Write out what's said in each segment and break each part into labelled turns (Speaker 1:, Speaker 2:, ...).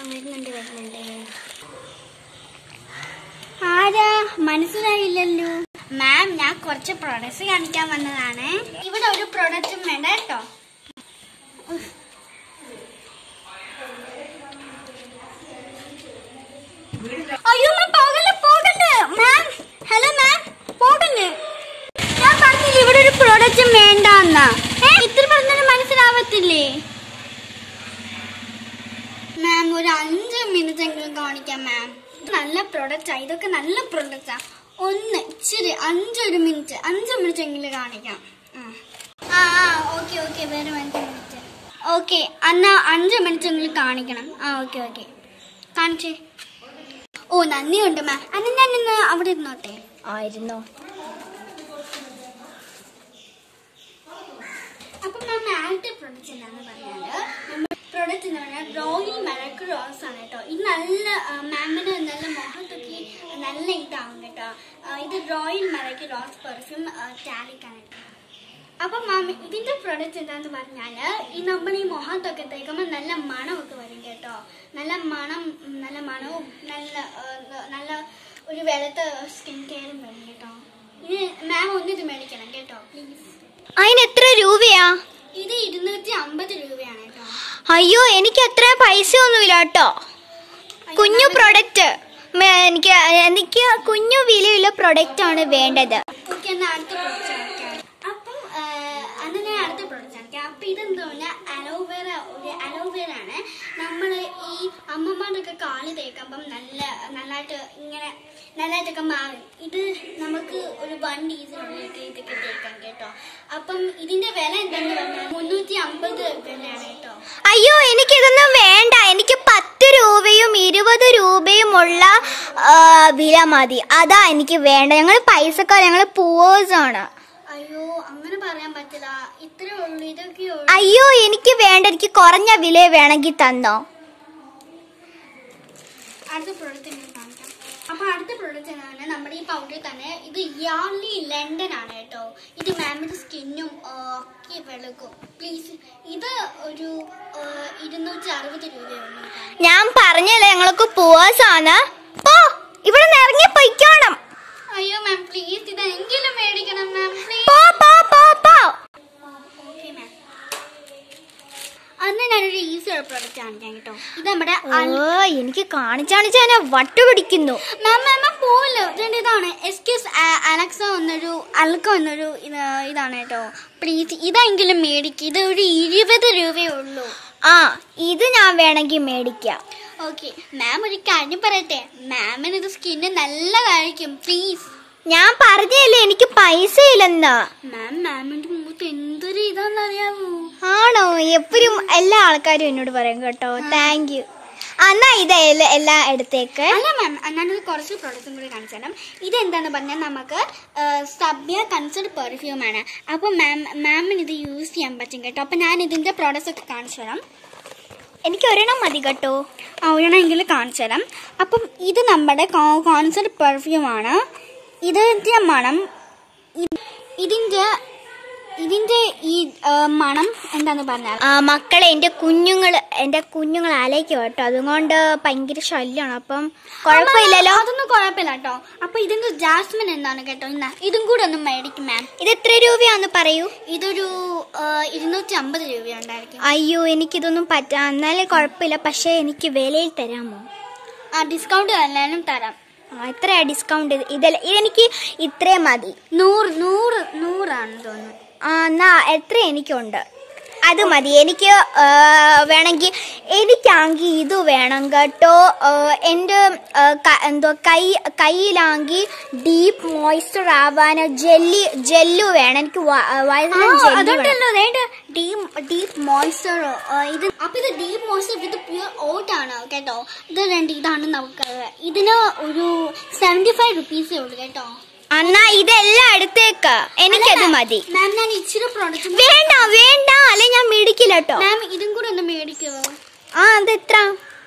Speaker 1: വരുന്നുണ്ട് വരുന്നുണ്ട് ആരാ മനസ്സിലായില്ലല്ലോ മാം ഞാൻ കുറച്ച് പ്രൊഡക്ട്സ് കാണിക്കാൻ വന്നതാണ് ഇവിടെ ഒരു പ്രൊഡക്റ്റും വേണ്ട കേട്ടോ അയ്യോ മാം പോകല്ലേ പോകല്ലേ മാം ഹലോ മാം പോകല്ലേ ഞാൻ പറഞ്ഞില്ല ഇവിടെ ഒരു പ്രൊഡക്റ്റും വേണ്ട എന്നാ ഏ ഇത്ര പറഞ്ഞാലും മനസ്സിലാവത്തില്ലേ മാം ഒരു അഞ്ച് മിനിറ്റ് എങ്കിലും കാണിക്കാം മാം നല്ല പ്രൊഡക്റ്റാ ഇതൊക്കെ നല്ല പ്രൊഡക്റ്റാ ഒന്ന് ഇച്ചിരി അഞ്ചൊരു മിനിറ്റ് അഞ്ച് മിനിറ്റ് എങ്കിലും കാണിക്കാം ആ ആ ഓക്കെ ഓക്കെ വേറെ അഞ്ച് മിനിറ്റ് ഓക്കെ എന്നാ അഞ്ച് മിനിറ്റ് എങ്കിലും കാണിക്കണം ആ ഓക്കെ ഓക്കെ കാണിച്ചേ ഓ നന്ദിയുണ്ട് മാം അന്ന് ഞാൻ ഇന്ന് അവിടെ ഇരുന്നോട്ടെ
Speaker 2: ആയിരുന്നോ
Speaker 1: അപ്പൊ മാം ആദ്യത്തെ പ്രൊഡക്റ്റ് എന്താന്ന് പറഞ്ഞാല് പ്രൊഡക്റ്റ് എന്ന് പറഞ്ഞാൽ റോയൽ മലക്ക് റോസ് ആണ് കേട്ടോ ഇത് നല്ല മാമിന് നല്ല മുഖത്തൊക്കെ നല്ല ഇതാവും കേട്ടോ ആ, ഇത് റോയൽ മലക്ക് റോസ് പെർഫ്യൂം ടാലിക് ആണ് കേട്ടോ അപ്പൊ മാം ഇതിന്റെ പ്രൊഡക്റ്റ് എന്താന്ന് പറഞ്ഞാല് ഈ നമ്മൾ ഈ മുഖത്തൊക്കെ തേക്കുമ്പോൾ നല്ല മണമൊക്കെ വരും കേട്ടോ നല്ല മണം ഉം, നല്ല മണവും നല്ല ആ, നല്ല ഒരു വെളുത്ത സ്കിൻ കെയറും വരും കേട്ടോ ഇത് മാം ഒന്നിത് മേടിക്കണം കേട്ടോ പ്ലീസ്
Speaker 2: അതിന് എത്ര രൂപയാ
Speaker 1: ഇത് ഇരുന്നൂറ്റി അമ്പത് രൂപയാണ് കേട്ടോ
Speaker 2: അയ്യോ എനിക്ക് അത്ര പൈസ ഒന്നുമില്ല കേട്ടോ കുഞ്ഞു പ്രൊഡക്റ്റ് എനിക്ക് എനിക്ക് കുഞ്ഞു വിലയുള്ള പ്രൊഡക്റ്റ് ആണ് വേണ്ടത്
Speaker 1: ഓക്കെ എന്നാ അടുത്ത പ്രൊഡക്റ്റ് കാണിക്കാം അപ്പം അന്ന് ഞാൻ അടുത്ത പ്രൊഡക്റ്റ് കാണിക്കാം അപ്പം ഇതെന്താ പറഞ്ഞാൽ അലോവേറ ഒരു അലോവേറ ആണ് നമ്മൾ ഈ അമ്മമാരുടെയൊക്കെ കാല് തേക്കുമ്പം നല്ല നല്ലതായിട്ട് ഇങ്ങനെ നല്ലതായിട്ടൊക്കെ മാറും ഇത് നമുക്ക് ഒരു വൺ ഡീസിനുള്ളിലേക്ക് ഇതൊക്കെ തേക്കാം കേട്ടോ അപ്പം ഇതിന്റെ വില എന്താന്ന് പറഞ്ഞാൽ മുന്നൂറ്റി അമ്പത് വിലയാണ് കേട്ടോ
Speaker 2: അയ്യോ എനിക്കിതൊന്നും വേണ്ട എനിക്ക് പത്ത് രൂപയും ഇരുപത് രൂപയുമുള്ള ആ, വില മതി അതാ എനിക്ക് വേണ്ട ഞങ്ങൾ പൈസക്കാർ ഞങ്ങൾ പൂവേഴ്സ് ആണ്
Speaker 1: അയ്യോ അങ്ങനെ പറയാൻ പറ്റില്ല ഇത്രേ ഉള്ളൂ ഇതൊക്കെ ഉള്ളൂ
Speaker 2: അയ്യോ എനിക്ക് വേണ്ട എനിക്ക് കുറഞ്ഞ വില വേണമെങ്കിൽ തന്നോ
Speaker 1: അടുത്ത പ്രോഡക്റ്റ് ഞാൻ കാണിക്കാം അപ്പൊ അടുത്ത പ്രോഡക്റ്റ് എന്താണ് നമ്മുടെ ഈ പൗഡർ തന്നെ ഇത് യാർലി ലണ്ടൻ ആണ് കേട്ടോ ഇത് മാമിന്റെ സ്കിന്നും ഒക്കെ വെളുക്കും പ്ലീസ് ഇത് ഒരു ആ, ഇരുന്നൂറ്റി അറുപത് രൂപയുള്ളൂ കേട്ടോ.
Speaker 2: ഞാൻ പറഞ്ഞല്ലേ ഞങ്ങൾക്ക് പൂവേഴ്സ് ആണ് പോ ഇവിടെ നിന്ന് ഇറങ്ങി പൊയ്ക്കോണം
Speaker 1: അയ്യോ മാം പ്ലീസ് ഇതെങ്കിലും മേടിക്കണം മാം പ്ലീസ്
Speaker 2: പോ പോ പോ പോ
Speaker 1: ഓക്കെ മാം അന്ന് ഞാനൊരു ഈസി പ്രോഡക്റ്റ് കാണിക്കാം കേട്ടോ ഇത് നമ്മുടെ
Speaker 2: ഓ എനിക്ക് കാണിച്ചാണിച്ച് എന്നെ വട്ടുപിടിക്കുന്നു
Speaker 1: മാം മാം മാം പോവല്ലോ ഇതിന്റെ ഇതാണ് എക്സ്ക്യൂസ് അലക്സ എന്നൊരു അൽക്ക എന്നൊരു ഇത് ഇതാണ് കേട്ടോ പ്ലീസ് ഇതെങ്കിലും മേടിക്ക് ഇത് ഒരു ഇരുപത് രൂപയേ ഉള്ളൂ
Speaker 2: ആ ഇത് ഞാൻ വേണമെങ്കിൽ മേടിക്കാം
Speaker 1: ഓക്കെ മാം ഒരു കാര്യം പറയട്ടെ മാമിന് ഇത് സ്കിന്ന് നല്ല കഴിക്കും പ്ലീസ്
Speaker 2: ഞാൻ പറഞ്ഞല്ലേ എനിക്ക് പൈസ ഇല്ലെന്ന്
Speaker 1: മാം മാമിന്റെ മുഖത്ത് എന്തൊരു ഇതാണെന്നറിയാമോ
Speaker 2: ആണോ എപ്പോഴും എല്ലാ ആൾക്കാരും എന്നോട് പറയും കേട്ടോ താങ്ക് യു എന്നാ ഇത് എല്ലാ- എല്ലാം എടുത്തേക്ക്
Speaker 1: അല്ല മാം ഞാനത് കുറച്ച് പ്രോഡക്റ്റും കൂടി കാണിച്ചു തരാം ഇതെന്താന്ന് പറഞ്ഞാൽ നമുക്ക് സബ്യ കൺസൾട്ട് പെർഫ്യൂം ആണ് അപ്പോൾ മാം മാമിന് ഇത് യൂസ് ചെയ്യാൻ പറ്റും കേട്ടോ അപ്പോൾ ഞാൻ ഇതിൻ്റെ പ്രോഡക്റ്റ്സ് ഒക്കെ കാണിച്ചു തരാം
Speaker 2: എനിക്ക് ഒരെണ്ണം മതി കേട്ടോ
Speaker 1: ആ ഒരെണ്ണമെങ്കിലും കാണിച്ചു തരാം അപ്പം ഇത് നമ്മുടെ കോൺസെർട്ട് പെർഫ്യൂമാണ് ഇതിൻ്റെ മണം ഇ- ഇതിൻ്റെ ഇതിൻ്റെ ഈ ആ, മണം എന്താന്ന് പറഞ്ഞാൽ
Speaker 2: ആ മക്കളെ എൻ്റെ കുഞ്ഞുങ്ങൾ എൻ്റെ കുഞ്ഞുങ്ങൾ അലയ്ക്കും കേട്ടോ അതുകൊണ്ട് ഭയങ്കര ശല്യമാണ് അപ്പം കുഴപ്പമില്ലല്ലോ
Speaker 1: അതൊന്നും കുഴപ്പമില്ല കേട്ടോ അപ്പോൾ ഇതിൻ്റെ ജാസ്മിൻ എന്താണ് കേട്ടോ ഇന്ന ഇതും കൂടെ ഒന്ന് മേടിക്കും മാം
Speaker 2: ഇത് എത്ര രൂപയാന്ന് പറയൂ
Speaker 1: ഇതൊരു ആ, ഇരുന്നൂറ്റി അമ്പത് രൂപയുണ്ടായിരിക്കും
Speaker 2: അയ്യോ എനിക്കിതൊന്നും പറ്റാ എന്നാലും കുഴപ്പമില്ല പക്ഷേ എനിക്ക് വിലയിൽ തരാമോ
Speaker 1: ആ ഡിസ്കൗണ്ട് എല്ലാവരും തരാം
Speaker 2: ആ എത്രയാ ഡിസ്കൗണ്ട് ഇതെല്ലാം ഇതെനിക്ക് ഇത്രയും മതി
Speaker 1: നൂറ് നൂറ് നൂറാണെന്ന് തോന്നുന്നു
Speaker 2: ആ എന്നാ എത്ര എനിക്കുണ്ട് അത് മതി എനിക്ക് ആ, വേണമെങ്കിൽ എനിക്കാണെങ്കിൽ ഇത് വേണം കേട്ടോ ആ, എൻ്റെ ആ, ക- എന്തോ കൈ കയ്യിലാണെങ്കിൽ ഡീപ്പ് മോയ്സ്ചർ ആവാൻ ജെല്ലി ജെല്ലു വേണം എനിക്ക് വ- വയസ്സിന് ജെല്ലി വേണം.
Speaker 1: അതുകൊണ്ടല്ലോ അതായത് ഡീപ്പ് ഡീപ്പ് മോയ്സ്ചർ ഇത് അപ്പൊ ഇത് deep moisture with pure oat ആണ് കേട്ടോ ഇത് രണ്ട് ഇതാണ് നമുക്ക് ഇതിന് ഒരു സെവന്റി ഫൈവ് റുപ്പീസേ ഉള്ളൂ കേട്ടോ
Speaker 2: എന്നാ ഇതെല്ലാം എടുത്തേക്ക് എനിക്കത് മതി
Speaker 1: മാം ഞാൻ ഇച്ചിരി പ്രോഡക്റ്റ്
Speaker 2: വേണ്ട വേണ്ട അല്ലെ ഞാൻ മേടിക്കില്ല കേട്ടോ
Speaker 1: മാം ഇതും കൂടെ ഒന്ന് മേടിക്കുമോ
Speaker 2: ആ അത് എത്ര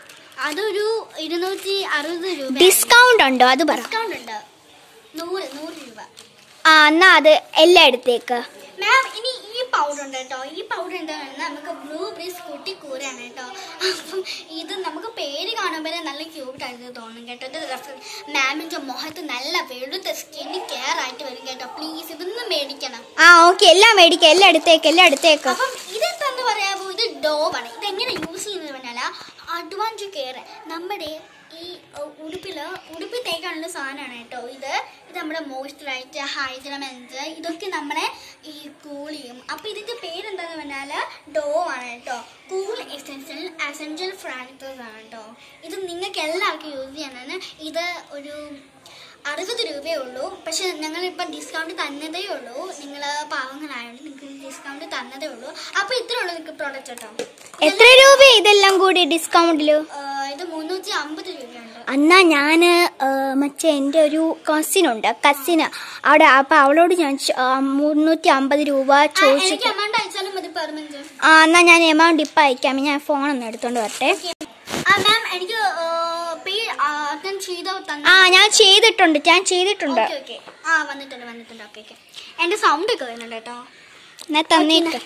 Speaker 1: അതൊരു ഇരുന്നൂറ്റി അറുപത് രൂപ
Speaker 2: ഡിസ്കൗണ്ട് ഉണ്ടോ അത് പറ
Speaker 1: ഡിസ്കൗണ്ട് ഉണ്ട് നൂറ് നൂറ് രൂപ
Speaker 2: ആ എന്നാ അത് എല്ലാം എടുത്തേക്ക്
Speaker 1: മാം ഇനി ഈ പൗഡർ ഉണ്ട് കേട്ടോ ഈ പൗഡർ എന്താണെന്ന് നമുക്ക് ബ്ലൂബെറീസ് കൂട്ടി കൂരാണ് കേട്ടോ അപ്പം ഇത് നമുക്ക് പേര് കാണുമ്പോൾ നല്ല ക്യൂട്ട് ആയിട്ട് തോന്നും കേട്ടോ ഇത് മാമിന്റെ മുഖത്ത് നല്ല വെളുത്ത സ്കിന്ന് കെയർ ആയിട്ട് വരും കേട്ടോ പ്ലീസ് ഇതൊന്ന് മേടിക്കണം
Speaker 2: ആ ഓക്കെ എല്ലാം മേടിക്കാം എല്ലാം എടുത്തേക്ക് എല്ലാം എടുത്തേക്ക്
Speaker 1: അപ്പം ഇതെന്താന്ന് പറയാമോ ഇത് ഡോവാണ് ഇത് എങ്ങനെ യൂസ് ചെയ്യുന്നത് പറഞ്ഞാൽ അഡ്വാൻസ് കെയർ നമ്മുടെ ഈ ഉ- ഉടുപ്പില് ഉടുപ്പിൽ തേക്കാനുള്ള സാധനമാണ് കേട്ടോ ഇത് ഇത് നമ്മുടെ മോയ്സ്ചറൈസർ ഹൈഡ്രമെൻസ് ഇതൊക്കെ നമ്മളെ ഈ കൂൾ ചെയ്യും അപ്പം ഇതിന്റെ പേരെന്താന്ന് പറഞ്ഞാൽ ഡോ ആണ് കേട്ടോ കൂൾ എസെൻഷ്യൽ അസെൻഷ്യൽ ഫ്രാൻസസ് ആണ് കേട്ടോ ഇത് നിങ്ങൾക്ക് എല്ലാവർക്കും യൂസ് ചെയ്യാനാണ് ഇത് ഒരു അറുപത് രൂപയേ ഉള്ളൂ പക്ഷെ ഞങ്ങൾ ഇപ്പം ഡിസ്കൗണ്ട് തന്നതേ ഉള്ളൂ നിങ്ങൾ പാവങ്ങളായതുകൊണ്ട് നിങ്ങൾക്ക് ഡിസ്കൗണ്ട് തന്നതേ ഉള്ളൂ അപ്പോൾ ഇത്രേ ഉള്ളൂ നിങ്ങൾക്ക് പ്രോഡക്റ്റ് കേട്ടോ
Speaker 2: എത്ര രൂപ ഇതെല്ലാം കൂടി ഡിസ്കൗണ്ടില്
Speaker 1: ആ, ഇത് മുന്നൂറ്റി അമ്പത് രൂപയുണ്ട്
Speaker 2: അന്നാ ഞാൻ മറ്റേ എൻ്റെ ഒരു കസിനുണ്ട് കസിന് അവിടെ അപ്പം അവളോട് ഞാൻ ചോ- ആ, മുന്നൂറ്റി അമ്പത് രൂപ
Speaker 1: ആ, എനിക്ക്
Speaker 2: ചോദിച്ചിട്ട്
Speaker 1: എമൗണ്ട് അയച്ചാലും മതി പെർമനന്റ്
Speaker 2: ആ എന്നാ ഞാൻ എമൗണ്ട് ഇപ്പം അയക്കാം ഞാൻ ഫോണൊന്ന് എടുത്തോണ്ട് വരട്ടെ
Speaker 1: ആ മാം എനിക്ക് പേ അറ്റൻ ചെയ്തോ തന്നെ
Speaker 2: ആ ഞാൻ ചെയ്തിട്ടുണ്ട് ഞാൻ ചെയ്തിട്ടുണ്ട്
Speaker 1: ഓക്കെ ഓക്കെ ആ വന്നിട്ടുണ്ട് വന്നിട്ടുണ്ട് ഓക്കെ ഓക്കെ എൻ്റെ സൗണ്ട് ഒക്കെ വരുന്നുണ്ട് കേട്ടോ
Speaker 2: എന്നാ തന്നേക്ക്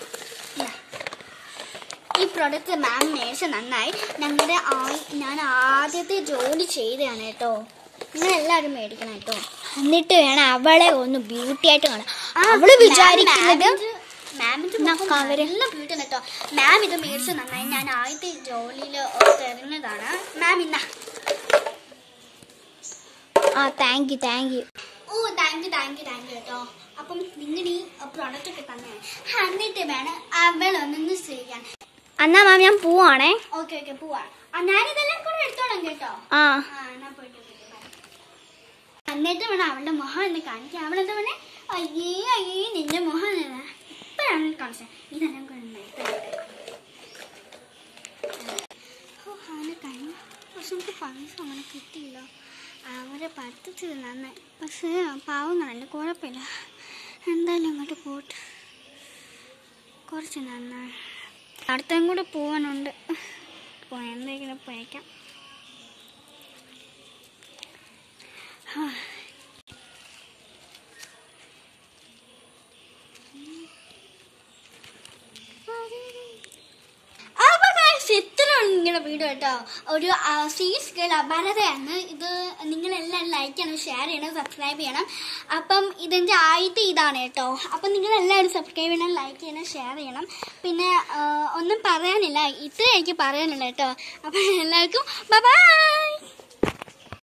Speaker 1: ഈ പ്രൊഡക്റ്റ് മാം മേടിച്ച നന്നായി ഞങ്ങളുടെ ആ- ഞാൻ ആദ്യത്തെ ജോലി ചെയ്തതാണ് കേട്ടോ നിങ്ങൾ എല്ലാവരും മേടിക്കണം കേട്ടോ
Speaker 2: എന്നിട്ട് വേണം അവളെ ഒന്ന് ബ്യൂട്ടി ആയിട്ട് കാണാൻ അവള് വിചാരിക്കുന്നത്
Speaker 1: മാമിന്റെ
Speaker 2: എന്നാ
Speaker 1: മുഖം
Speaker 2: കവര്.
Speaker 1: നല്ല ബ്യൂട്ടി കേട്ടോ മാം ഇത് മേടിച്ച നന്നായി ഞാൻ ആദ്യത്തെ ജോലിയിൽ തിരഞ്ഞതാണ് മാം ഇന്ന
Speaker 2: ആ thank you thank you
Speaker 1: oh thank you thank you thank you കേട്ടോ അപ്പം നിങ്ങൾ ഈ പ്രൊഡക്റ്റ് ഒക്കെ തന്നെ എന്നിട്ട് വേണം അവളൊന്നും ചെയ്യാൻ
Speaker 2: എന്നാ മാം ഞാൻ പോവാണേ
Speaker 1: ഓക്കെ ഓക്കെ പോവാം ആ, ഞാനിതെല്ലാം കൂടെ എടുത്തോളാം കേട്ടോ
Speaker 2: ആ
Speaker 1: ആ, എന്നാ പോയിട്ട് വരട്ടെ, bye. എന്നിട്ട് വേണം അവളുടെ മുഖം എന്ന് കാണിക്കാൻ അവളെന്താ പറഞ്ഞേ അയ്യേ അയ്യേ നിന്റെ മുഖം എന്നാ ഇപ്പഴാണ് കാണിച്ചത് ഇതെല്ലാം കൊണ്ട് ഓ അവനെ കഴിഞ്ഞ പക്ഷെ എനിക്ക് പൈസ അങ്ങനെ കിട്ടിയില്ല അവരെ പറ്റത്തിൽ നന്നായി പക്ഷേ പാവങ്ങളല്ലേ കുഴപ്പമില്ല എന്തായാലും അങ്ങോട്ട് പോട്ട് കുറച്ച് നന്നായി അടുത്തും കൂടെ പോകാനുണ്ട് പോ എന്തെങ്കിലും പോയേക്കാം അപ്പൊ guys, ഇത്രയാണ് നിങ്ങളുടെ വീഡിയോ കേട്ടോ ഒരു സീസ് ഗേൾ അപാരതയാണ് ഇത് നിങ്ങളെല്ലാം ലൈക്ക് ചെയ്യണം ഷെയർ ചെയ്യണം സബ്സ്ക്രൈബ് ചെയ്യണം അപ്പം ഇതിൻ്റെ ആദ്യത്തെ ഇതാണ് കേട്ടോ അപ്പം നിങ്ങളെല്ലാവരും സബ്സ്ക്രൈബ് ചെയ്യണം ലൈക്ക് ചെയ്യണം ഷെയർ ചെയ്യണം പിന്നെ ആ, ഒന്നും പറയാനില്ല ഇത്രേ എനിക്ക് പറയാനുള്ളൂ കേട്ടോ അപ്പം എല്ലാവർക്കും ബൈ